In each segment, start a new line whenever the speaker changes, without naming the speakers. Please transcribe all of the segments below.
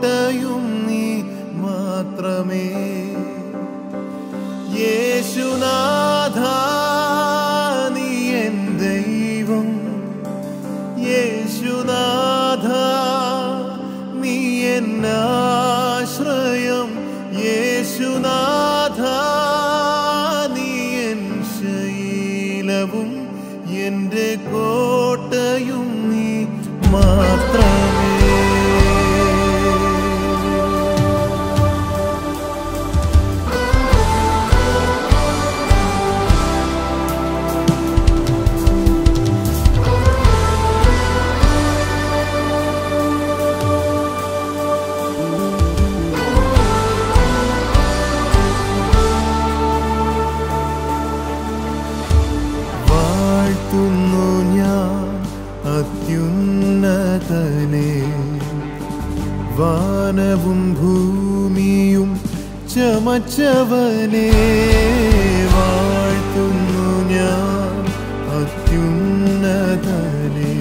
കോട്ടയും നീ മാത്രമേ യേശുനാഥ നീ എൻ ദൈവം യേശുനാഥ നീ എന്നാശ്രയം യേശുനാഥ നീ എൻ ശൈലവും എൻ്റെ കോട്ടയും നീ മാത്രമേ വാഴ്ത്തുന്നു ഞാൻ അത്യുന്നതനെ വാനവും ഭൂമിയും ചമച്ചവനെ വാഴ്ത്തുന്നു ഞാൻ അത്യുന്നതനെ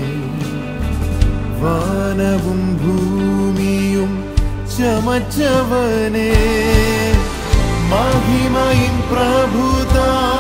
വാനവും ഭൂമിയും ചമച്ചവനെ മഹിമയും പ്രഭുതാ